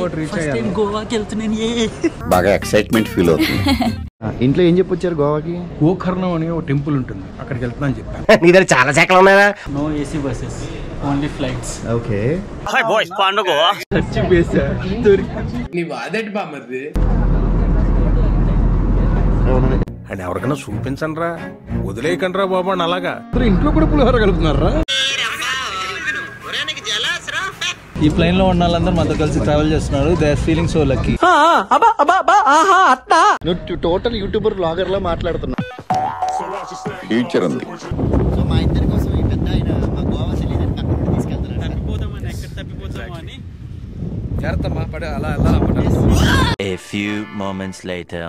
Airport reach first time గోవాకి వెళ్తున్నాను ఏ బాగా ఎక్సైట్మెంట్ ఫీల్ అవుతుంది ఇంట్లో ఏం చెప్పొచ్చారు గోవాకి గోకర్ణం అని ఒక టెంపుల్ ఉంటుంది అక్కడికి వెళ్తున్నాను చెప్పాను నీ దగ్గర చాలా శాఖలు ఉన్నాయా no AC buses only flights okay and ఎవరికైనా చూపించండి రా వదిలేయకండి రా బాబు అని అలాగా ఇంట్లో కూడా పులిహోర కలుపుతున్నారా ఈ ప్లేన్ లో ఉన్న వాళ్ళందరూ మనతో కలిసి ట్రావెల్ చేస్తున్నారు they are feeling so lucky నువ్వు టోటల్ యూట్యూబర్ బ్లాగర్ లా మాట్లాడుతున్నా ఫ్యూచర్ ఉంది సో మా ఇద్దరి కోసం ఈ పెద్ద ఆయన మా గోవా తెలియదని పక్కన నుండి తీసుకెళ్తారు తప్పిపోతామని ఎక్కడ తప్పిపోతామో అని జాగ్రత్త పడే అలా అలా A few moments later.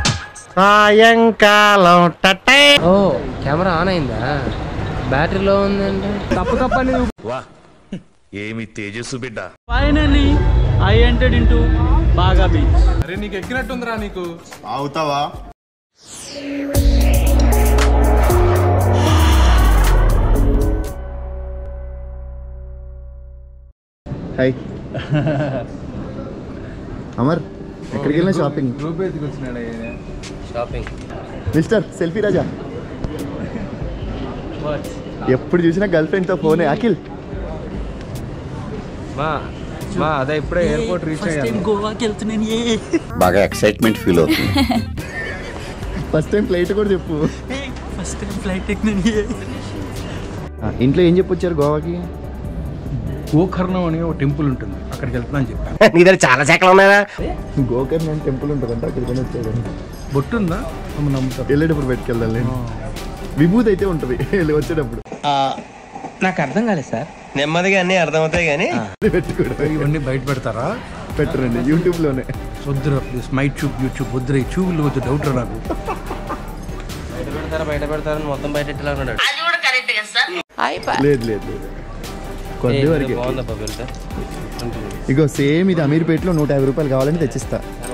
సాయంకాలం టటే ఓ కెమెరా ఆన్ అయిందా బ్యాటరీలో ఉందండి తప్పు తప్పని ఏమి తేజస్సు బిడ్డ ఫైనలీ ఐ ఎంటర్డ్ ఇంటూ బాగా బీచ్ అరే నీకు ఎక్కినట్టుందిరా నీకు అవుతావా హాయ్ అమర్ ఎక్కడికి వెళ్ళినా షాపింగ్ గ్రూప్ ఎత్తుకు వచ్చినాడు షాపింగ్ మిస్టర్ సెల్ఫీ రాజా ఎప్పుడు చూసినా గర్ల్ ఫ్రెండ్తో ఫోనే అఖిల్ మా మా అదే ఇప్పుడే ఎయిర్పోర్ట్ రీచ్ ఫస్ట్ టైం అయ్యాను గోవాకి వెళ్తున్నాను ఏ బాగా ఎక్సైట్మెంట్ ఫీల్ అవుతుంది ఫస్ట్ టైం ఫ్లైట్ కూడా చెప్పు ఫస్ట్ టైం ఫ్లైట్ ఎక్కినాను ఏ ఇంట్లో ఏం చెప్పొచ్చారు గోవాకి గోకర్ణం అని ఒక టెంపుల్ ఉంటుంది అక్కడికి వెళ్తున్నాను చెప్పాను నీ దగ్గర చాలా శాఖలు ఉన్నాయా గోకర్ణ అని టెంపుల్ ఉంటుందంట అక్కడికి వచ్చాడు బొట్టుందా మమ్మల్ని నమ్ముతారు వెళ్ళేటప్పుడు పెట్టుకెళ్ళాలి విభూతి అయితే ఉంటుంది వెళ్ళి వచ్చేటప్పుడు నాకు అర్థం కాలేదు సార్ నెమ్మదిగా అన్ని అర్థమవుతాయి కానీ పెట్టుకోవడం ఇవన్నీ బయట పెడతారా పెట్టరండి యూట్యూబ్లోనే వద్దురా ప్లీజ్ మై ట్యూబ్ యూట్యూబ్ వద్దురా ఈ ట్యూబ్లు వద్దు డౌట్ రా నాకు బయట పెడతారా బయట పెడతారని మొత్తం బయట ఎట్లా ఉన్నాడు లేదు లేదు లేదు కొద్ది వరకే బాగుందబ్బా వెళ్తే ఇగో సేమ్ ఇది అమీర్పేటలో నూట యాభై రూపాయలు కావాలని తెచ్చిస్తా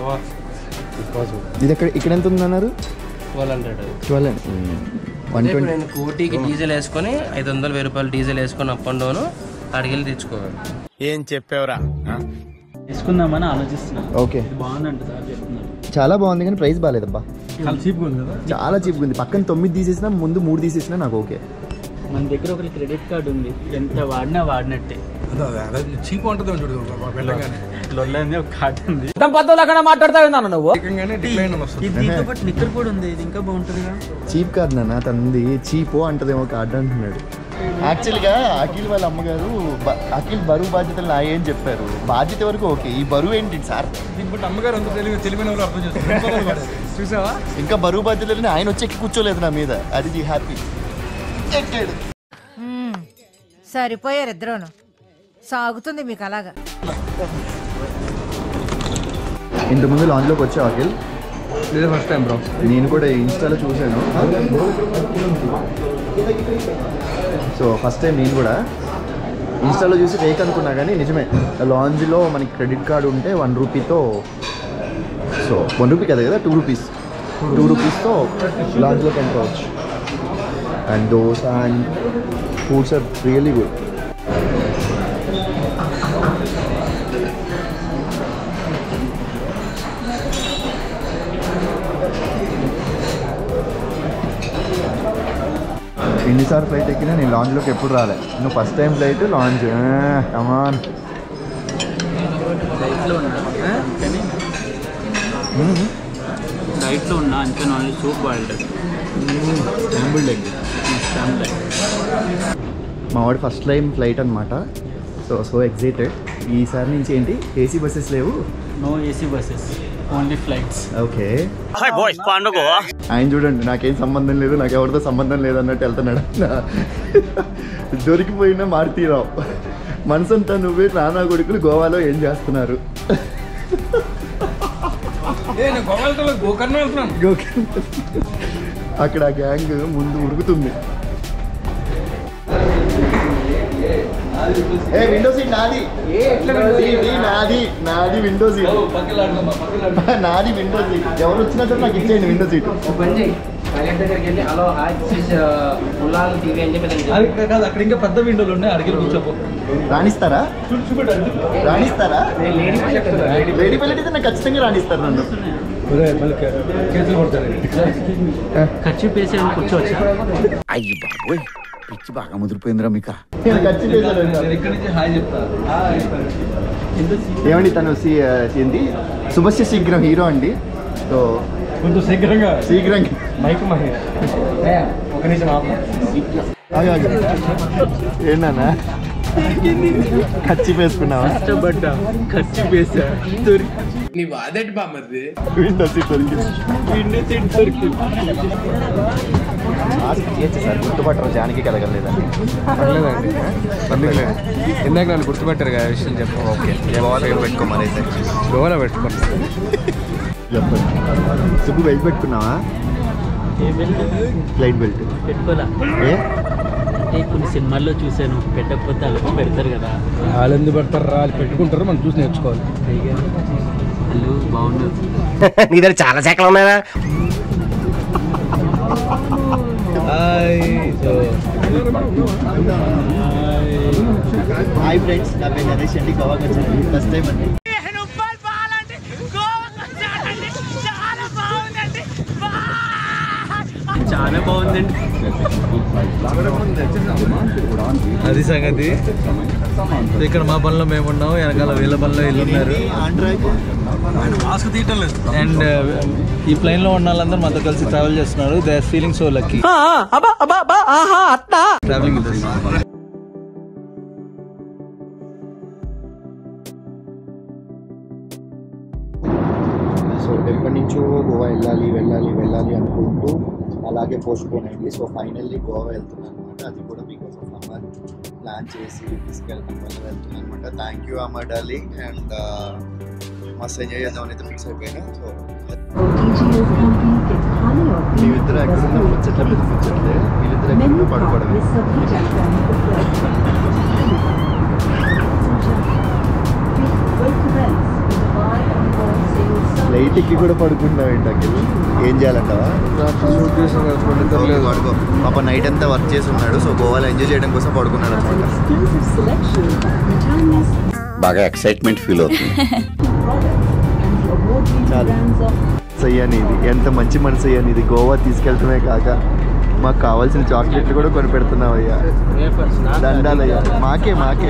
ఇది ఎక్కడ ఇక్కడ ఎంత ఉందన్నారు twelve hundred twelve one twenty నేను కోటికి డీజిల్ వేసుకొని ఐదు వందలు వెయ్యి రూపాయలు డీజిల్ వేసుకొని అప్ అండ్ డౌన్ అడిగి వెళ్ళి తెచ్చుకోవాలి ఏం చెప్పావురా తీసుకుందామని ఆలోచిస్తున్నాను ఓకే బాగుందంట సార్ చెప్తున్నారు చాలా బాగుంది కానీ ప్రైస్ బాగాలేదబ్బా చాలా చీప్గా ఉంది కదా చాలా చీప్గా ఉంది పక్కన తొమ్మిది తీసేసినా ముందు మూడు తీసేసినా నాకు ఓకే మన దగ్గర ఒక క్రెడిట్ కార్డు ఉంది ఎంత వాడినా వాడినట్టే అదే అదే చీప్ ఉంటుంది చూడు వెళ్ళగానే లొల్లని ఒక కార్డు ఉంది ఏకంగానే డిక్లైన్ అని వస్తుంది ఇది దీంతో పాటు నిక్కర్ కూడా ఉంది ఇది ఇంకా బాగుంటుందిగా చీప్ కార్డ్ నాన్న తనది చీపో అంటదేమో కార్డు అంటున్నాడు యాక్చువల్గా అఖిల్ వాళ్ళ అమ్మగారు బ- అఖిల్ బరువు బాధ్యతలు నాయే అని చెప్పారు బాధ్యత వరకు ఓకే ఈ బరువు ఏంటి సార్ దీన్ని బట్టి అమ్మగారు అంత తెలివి తెలివైన వాళ్ళు అర్థం చేస్తారు చూసావా ఇంకా బరువు బాధ్యతలని ఆయన వచ్చి ఎక్కి కూర్చోలేదు నా మీద అది హ్యాపీ ఎక్కాడు సరిపోయారు ఇద్దరును సాగుతుంది మీకు అలాగా ఇంతకుముందు లాంచ్లోకి వచ్చావు అఖిల్ ఇదే ఫస్ట్ టైం బ్రో నేను కూడా ఇన్స్టాలో చూశాను సో ఫస్ట్ టైం నేను కూడా ఇన్స్టాలో చూసి ఫేక్ అనుకున్నా కానీ నిజమే లాంజ్లో మనకి క్రెడిట్ కార్డు ఉంటే వన్ రూపీతో సో వన్ రూపీ కదా కదా టూ రూపీస్ టూ రూపీస్తో లాంజ్లోకి ఎంటర్ అవ్వచ్చు and those and foods are really good ఎన్నిసార్లు ఫ్లైట్ ఎక్కినా నేను లాంజ్లోకి ఎప్పుడు రాలే నువ్వు first time flight lounge come on డైట్లో ఉన్నా కానీ డైట్లో ఉన్నా అంతే నాన్ సూప్ బాయిల్డ్ మా వాడు ఫస్ట్ టైం ఫ్లైట్ అనమాట సో సో ఎగ్జైటెడ్ ఈసారి నుంచి ఏంటి ఏసీ బస్సెస్ లేవు no AC buses only flights okay ఆయన చూడండి నాకేం సంబంధం లేదు నాకు ఎవరితో సంబంధం లేదు అన్నట్టు వెళ్తున్నాడు నా- దొరికిపోయిన మారుతీరావు మనసంతా నువ్వే నానా కొడుకులు గోవాలో ఏం చేస్తున్నారు గోకర్ణం వెళ్తున్నాను గోకర్ణ. అక్కడ ఆ గ్యాంగ్ ముందు ఉరుకుతుంది ఏ విండో సీట్ నాది సీట్ నాది నాది విండో సీట్ నాది విండో సీట్ ఎవరు వచ్చినా సరే నాకు ఇచ్చేయండి విండో సీట్ పైలట్ దగ్గరికి వెళ్ళి హలో పుల్లాలు టీవీ అని చెప్పి కాదు అక్కడ ఇంకా పెద్ద విండోలు ఉన్నాయి అడిగి కూర్చోపో రాణిస్తారా రాణిస్తారా లేడీ పైలట్ లేడీ పైలట్ అయితే నాకు ఖచ్చితంగా రాణిస్తారు నన్ను చేతులు కొడతారు ఖర్చు పేసి కూర్చోవచ్చా అయ్యి బాబోయ్ పిచ్చి బాగా ముదిరిపోయిందిరా మీకా నేను ఖచ్చితంగా నేను ఇక్కడి నుంచి హాయ్ చెప్తా ఏమండి తను సి- ఏంటి శుభస్య శీఘ్రం హీరో అండి సో కొంచెం శీఘ్రంగా శీఘ్రంగా మైక్ మహేష్ ఒక నిమిషం ఆపు. ఆగు, ఆగు. ఏంటన్నా ఖర్చు వేసుకున్నావా కష్టపడ్డా ఖర్చు పేసా నీ వాదటి బామ్మది విండో సీట్ దొరికింది విండో సీట్ దొరికింది ఆస్క్ చేయొచ్చు సార్ గుర్తుపట్టరు జానికి కలగలేదని పర్లేదండి అందుకులేదు ఇందాక నన్ను గుర్తుపెట్టారు కదా విషయం చెప్పు ఓకే పెట్టుకోమని అయితే గోవాలో పెట్టుకోండి చెప్పండి సుబ్బు బెల్ట్ పెట్టుకున్నావా ఫ్లైట్ బెల్ట్ పెట్టుకోలా ఏ అంటే కొన్ని సినిమాల్లో చూశాను పెట్టకపోతే అలా పెడతారు కదా వాళ్ళు ఎందుకు పెడతారు రా వాళ్ళు పెట్టుకుంటారు మనం చూసి నేర్చుకోవాలి వాళ్ళు బాగున్నారు నీ దగ్గర చాలా శాఖలు ఉన్నాయా హాయ్ సో హాయ్ ఫ్రెండ్స్ నా పేరు నరేష్ అండి గోవాకి వచ్చాను ఫస్ట్ టైం అండి చాలా బాగుందండి అది సంగతి ఇక్కడ మా పనిలో మేము ఉన్నాం వెనకాల వీళ్ళ పనిలో వీళ్ళు ఉన్నారు ఆండ్రాయిడ్ అండ్ ఈ ప్లేన్ లో ఉన్న వాళ్ళందరూ మాతో కలిసి ట్రావెల్ చేస్తున్నారు they are feeling so lucky travelling so ఎప్పటి నుంచో గోవా వెళ్ళాలి వెళ్ళాలి వెళ్ళాలి అనుకుంటూ అలాగే పోస్ట్పోన్ అయింది సో ఫైనల్లీ గోవా వెళ్తున్నాను అనమాట అది కూడా బికాస్ ఆఫ్ అమర్ ప్లాన్ చేసి తీసుకెళ్ళడం వల్ల వెళ్తున్నాను అనమాట thank you Amar darling and మస్తు ఎంజాయ్ చేద్దామని అయితే ఫిక్స్ అయిపోయినా సో మేమిద్దరు ఎక్కడున్నా ముచ్చట్ల మీద ముచ్చట్లే వీళ్ళిద్దరు ఎక్కడున్నా పడుకోవడమే లైట్ ఎక్కి కూడా పడుకుంటున్నావు ఏంటి అఖిల్ ఏం చేయాలంటావా పడుకో పాప నైట్ అంతా వర్క్ చేసి ఉన్నాడు సో గోవాలో ఎంజాయ్ చేయడం కోసం పడుకున్నాడు అనమాట బాగా ఎక్సైట్మెంట్ ఫీల్ అవుతుంది చాలు సయ్యాని ఇది ఎంత మంచి మనసు అయ్యాని ఇది గోవా తీసుకెళ్తమే కాక మాకు కావాల్సిన చాక్లెట్లు కూడా కొని పెడుతున్నావు అయ్యా దండాలయ్యా మాకే మాకే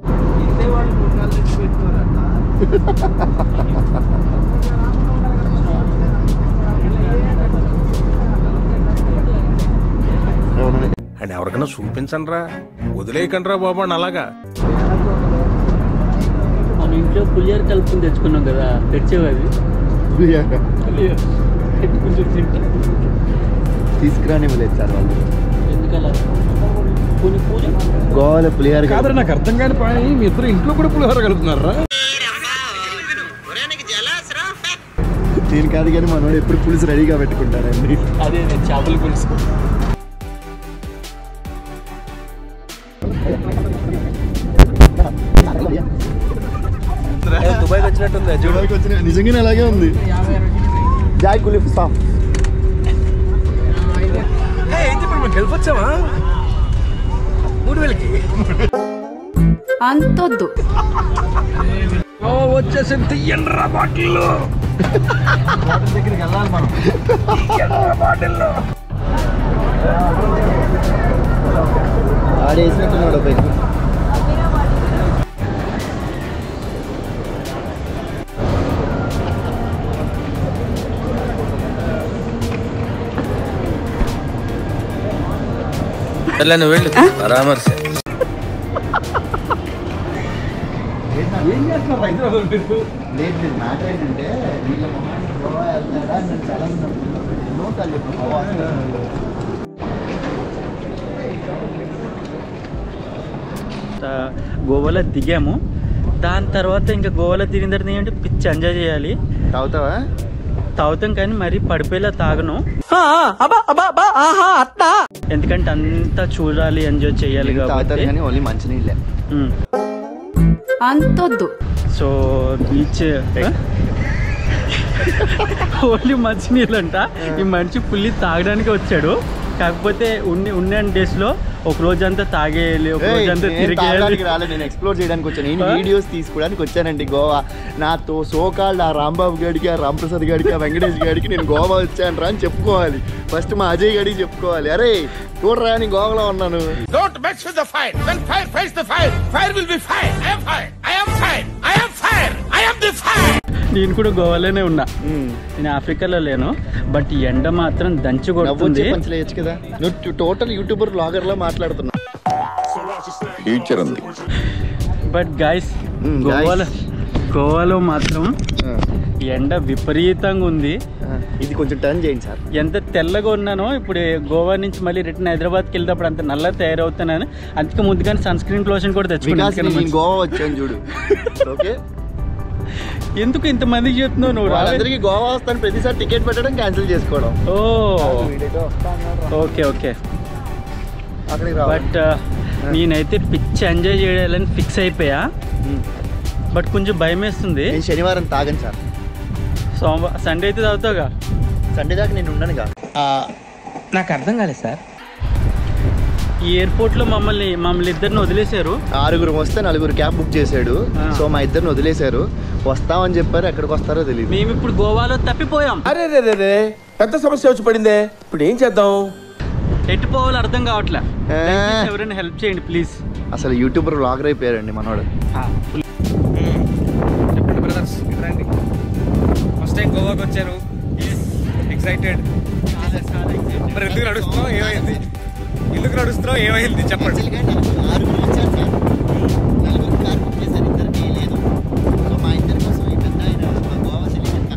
అవునండి. అండ్ ఎవరికైనా చూపించండి రా వదిలేయకండి రా బాబు అని అలాగా మన ఇంట్లో పులియర్ కలుపుకుని తెచ్చుకున్నాం కదా తెచ్చేవి అవి బిర్యానీ. కొంచెం తింటా తీసుకురానివ్వలేదు సార్ వాళ్ళు ఎందుకలా కొన్ని పూరి గోవాలో పులిహార కాదు నాకు అర్థం కాని పని మీ ఇద్దరు ఇంట్లో కూడా పులిహోర కలుపుతున్నారా నేను కాదు కానీ మనోడు ఎప్పుడు పులుసు రెడీగా పెట్టుకుంటారండి అదే నేను చేపల పులుసు దుబాయ్ వచ్చినట్టుంది జూడోకి వచ్చిన నిజంగానే అలాగే ఉంది జాయ్ కులిఫ్ సాఫ్ గెలిపొచ్చావా మూడు వేలకి అంతొద్దు వచ్చేసి తీయండి రా బాటిల్లో దగ్గరికి వెళ్ళాలి మనం ఆడేసినట్టున్నాడు పైన నువ్వు వెళ్ళు పరామర్శ ఏం చేస్తున్నారు హైదరాబాద్ లేదు లేదు మ్యాటర్ ఏంటంటే వీళ్ళ మొహాన్ని గోవా వెళ్తాడా అని నేను చాలా మంది అనుకున్నాను ఎన్నో సార్లు చెప్పాను గోవా వస్తాడు. గోవాలో దిగాము దాని తర్వాత ఇంకా గోవాలో తిరిగిన తర్వాత ఏంటంటే పిచ్చి ఎంజాయ్ చేయాలి తాగుతావా తాగుతాం కానీ మరీ పడిపోయేలా తాగను ఎందుకంటే అంతా చూడాలి ఎంజాయ్ చేయాలి తాగుతారు కాబట్టి కానీ ఓన్లీ మంచినీళ్ళే అంతొద్దు సో బీచ్ ఓన్లీ మంచినీళ్ళంట ఈ మనిషి ఫుల్లీ తాగడానికి వచ్చాడు కాకపోతే ఉన్న ఉన్న డేస్లో ఒక రోజంతా తాగేయాలి ఒక ఏయ్, రోజంతా నేను తిరిగేయాలి తాగడానికి రాలేదు నేను ఎక్స్ప్లోర్ చేయడానికి వచ్చాను నేను ఆ? వీడియోస్ తీసుకోవడానికి వచ్చానండి గోవా నాతో సోకాళ్ళు ఆ రాంబాబు గారికి ఆ రాంప్రసాద్ గారికి ఆ వెంకటేష్ గారికి నేను గోవా వచ్చాను రా అని చెప్పుకోవాలి ఫస్ట్ మా అజయ్ గారికి చెప్పుకోవాలి అరే చూడరా నేను గోవాలో ఉన్నాను Don't mess with the fire. When fire fights the fire, fire will be fire. I am fire. I am fire. I am fire. I am the fire. నేను కూడా గోవాలోనే ఉన్నా నేను ఆఫ్రికాలో లేను బట్ ఈ ఎండ మాత్రం దంచి నవ్వొచ్చే కొడుతుంది పంచలేయచ్చు కదా నువ్వు టోటల్ యూట్యూబర్ బ్లాగర్ లా మాట్లాడుతున్నావు ఫ్యూచర్ ఉంది బట్ గైస్ Mm, guys. గోవాలో గోవాలో మాత్రం ఎండ విపరీతంగా ఉంది ఇది కొంచెం టర్న్ చేయండి సార్ ఎంత తెల్లగా ఉన్నానో ఇప్పుడు గోవా నుంచి మళ్ళీ రిటర్న్ హైదరాబాద్కి వెళ్తే అప్పుడు అంత నల్ల తయారవుతున్నాను అందుకే ముందుగానే సన్ స్క్రీన్ లోషన్ కూడా వికాస్ తెచ్చుకున్నాను నేను గోవా వచ్చాను చూడు ఓకే ఎందుకు ఇంతమందికి చెప్తున్నావు నువ్వు రావే- వాళ్ళందరికీ గోవా వస్తాను ప్రతిసారి టికెట్ పెట్టడం క్యాన్సిల్ చేసుకోవడం ఓ ఓకే ఓకే అక్కడికి రావాలి బట్ నేనైతే పిచ్చి ఎంజాయ్ చేయాలని ఫిక్స్ అయిపోయా బట్ కొంచెం భయం వేస్తుంది నేను శనివారం తాగను సార్ సోమవారం సండే అయితే తాగుతావుగా సండే దాకా నేను ఉండనుగా నాకు అర్థం కాలేదు సార్ ఈ ఎయిర్పోర్ట్ లో మమ్మల్ని మమ్మల్ని ఇద్దరిని వదిలేశారు ఆరుగురు వస్తే నలుగురు క్యాబ్ బుక్ చేశాడు ఆ. సో మా ఇద్దరిని వదిలేశారు వస్తామని చెప్పారు ఎక్కడికి వస్తారో తెలియదు మేము ఇప్పుడు గోవాలో తప్పిపోయాం అరే రే రే రే పెద్ద సమస్య వచ్చి పడిందే ఇప్పుడు ఏం చేద్దాం ఎటు పోవాలో అర్థం కావట్లే ఏ. దయచేసి ఎవరైనా హెల్ప్ చేయండి ప్లీజ్ అసలు యూట్యూబర్ బ్లాగర్ అయిపోయారండి మనోడు చెప్పండి బ్రదర్స్ రండి ఫస్ట్ టైం గోవాకి వచ్చారు ఎక్సైటెడ్ మరి ఎందుకు నడుస్తున్నావు ఏమైంది ఎందుకు నడుస్తున్నావు ఏమైంది చెప్పండి ఆరుగురు వచ్చారు సార్ నలుగురు కార్ బుక్ చేశారు ఇద్దరికి లేదు సో మా ఇద్దరి కోసం ఈ పెద్ద ఆయన మా గోవా సెలబ్రేట్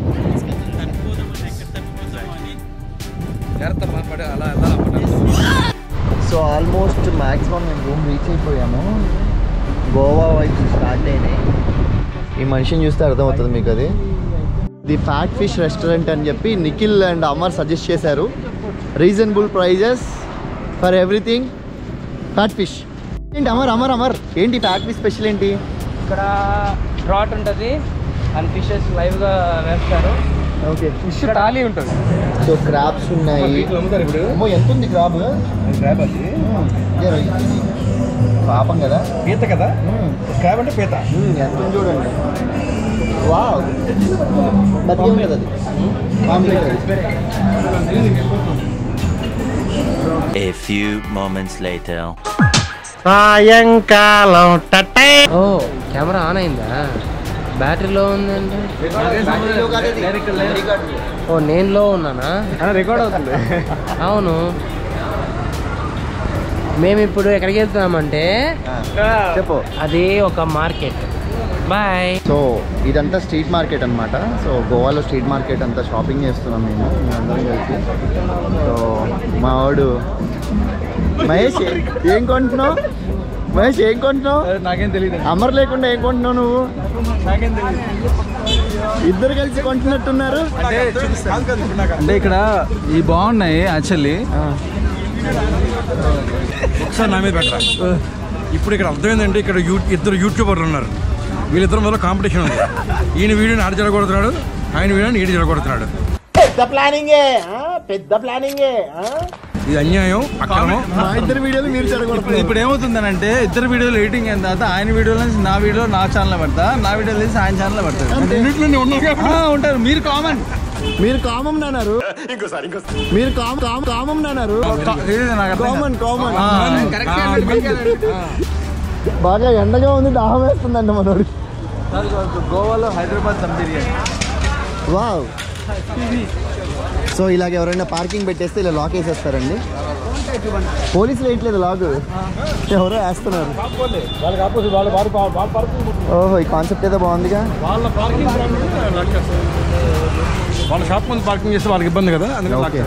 జాగ్రత్త మాట్లాడి అలా అలా అవ్వడం. సో ఆల్మోస్ట్ మ్యాక్సిమం మేము రూమ్ రీచ్ అయిపోయాము గోవా వైపు స్టార్ట్ అయినాయి ఈ మనిషిని చూస్తే అర్థమవుతుంది మీకు అది ది ఫ్యాట్ ఫిష్ రెస్టారెంట్ అని చెప్పి నిఖిల్ అండ్ అమర్ సజెస్ట్ చేశారు reasonable prices for everything fat fish ఏంటి అమర్ అమర్ అమర్ ఏంటి ఫ్యాట్ ఫిష్ స్పెషల్ ఏంటి ఇక్కడ రాట్ ఉంటుంది అండ్ ఫిషెస్ లైవ్గా వేస్తారు ఓకే ఫిష్ టాలీ ఉంటుంది సో క్రాబ్స్ ఉన్నాయి అమ్మో, ఎంత ఉంది క్రాబ్ క్రాబ్ అది పాపం కదా పీత కదా క్రాబ్ అంటే పీత ఎంత ఉంది చూడండి వావ్ బతికే ఉంది కదా అది పాంప్లెట్ అది A few moments later. సాయంకాలం టటే ఓ కెమెరా ఆన్ అయిందా బ్యాటరీలో ఉందండి ఓ నేను లో ఉన్నానా రికార్డ్ అవుతుంది అవును మేము ఇప్పుడు ఎక్కడికి వెళ్తున్నామంటే చెప్పు అది ఒక మార్కెట్ బాయ్ సో ఇదంతా స్ట్రీట్ మార్కెట్ అన్నమాట సో గోవాలో స్ట్రీట్ మార్కెట్ అంతా షాపింగ్ చేస్తున్నాం మేము మేమందరం కలిసి సో మా వాడు మహేష్ ఏ- ఏం కొంటున్నావు మహేష్ ఏం కొంటున్నావు నాకేం తెలియదు అమర్ లేకుండా ఏం కొంటున్నావు నువ్వు నాకేం తెలియదు ఇద్దరు కలిసి కొంటున్నట్టున్నారు అంటే అంటే ఇక్కడ ఈ బాగున్నాయి యాక్చువల్లీ ఒకసారి నా మీద పెట్టరా ఇప్పుడు ఇక్కడ అర్థమైందంటే ఇక్కడ యూ ఇద్దరు యూట్యూబర్లు ఉన్నారు వీళ్ళిద్దరి మధ్యలో కాంపిటీషన్ ఉంది ఈయన వీడియోని ఆడ జరగొడుతున్నాడు ఆయన వీడియోని ఈడ జరగొడుతున్నాడు పెద్ద ప్లానింగే పెద్ద ప్లానింగే ఇది అన్యాయం అక్రమం మా ఇద్దరు వీడియోలు మీరు ఇప్పుడు చెడగొడుతున్నారు ఇప్పుడు ఏమవుతుందనంటే ఇద్దరు వీడియోలు ఎడిటింగ్ అయిన తర్వాత ఆయన వీడియోలో నుంచి నా వీడియో నా ఛానల్ పెడతా నా వీడియోలో నుంచి ఆయన ఛానల్ పెడతాడు రెండిట్లో ఉన్నారు ఆ, ఉంటారు మీరు కామన్ మీరు కామన్ అన్నారు మీరు కామ్ కామ్ కామన్ అన్నారు కామన్ కామన్ బాగా ఎండగా ఉంది దాహం వేస్తుందండి మనోడు గోవాలో హైదరాబాద్ దమ్ బిర్యానీ వావ్ సో ఇలాగ ఎవరైనా పార్కింగ్ పెట్టేస్తే ఇలా లాక్ వేసేస్తారండి పోలీసులు వేయట్లేదు లాక్ ఎవరో వేస్తున్నారు ఓహో ఈ కాన్సెప్ట్ ఏదో బాగుందిగా వాళ్ళ పార్కింగ్ వాళ్ళ షాప్ ముందు పార్కింగ్ చేస్తే వాళ్ళకి ఇబ్బంది కదా అందుకని ఓకే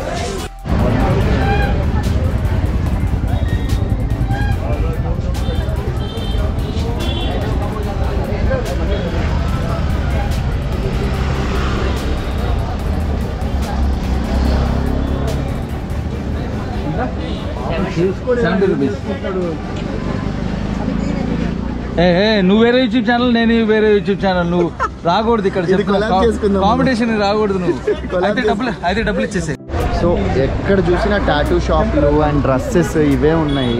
సెవెంటీ రూపీస్ ఏ ఏ, నువ్వు వేరే యూట్యూబ్ ఛానల్ నేను వేరే యూట్యూబ్ ఛానల్ నువ్వు రాకూడదు ఇక్కడ ఇది collab చేసుకుందాం. కాంపిటీషన్ రాకూడదు నువ్వు Collab అయితే డబ్బులు అయితే డబ్బులు ఇచ్చేసే సో ఎక్కడ చూసినా టాటూ షాపులు అండ్ డ్రెస్సెస్ ఇవే ఉన్నాయి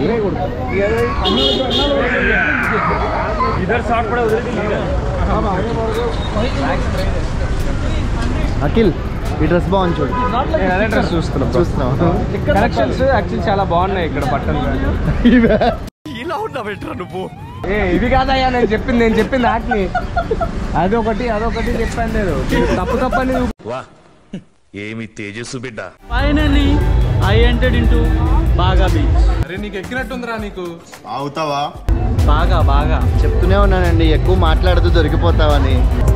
అఖిల్ ఈ డ్రెస్ బాగుంది చూడు అదే డ్రెస్ చూస్తున్నాం చూస్తున్నావు కలెక్షన్స్ యాక్చువల్లీ చాలా బాగున్నాయి ఇక్కడ బట్టలు ఏ ఇది కాదయ్యా నేను చెప్పింది నేను చెప్పింది వాటిని అదొకటి అదొకటి చెప్పాను నేను తప్పు తప్పని ఏమి తేజస్సు బిడ్డ ఫైనల్లీ ఐ ఎంటెడ్ ఇంటూ బాగా బీచ్ అరే నీకు ఎక్కినట్టుందిరా నీకు అవుతావా బాగా బాగా చెప్తూనే ఉన్నానండి ఎక్కువ మాట్లాడుతూ దొరికిపోతావని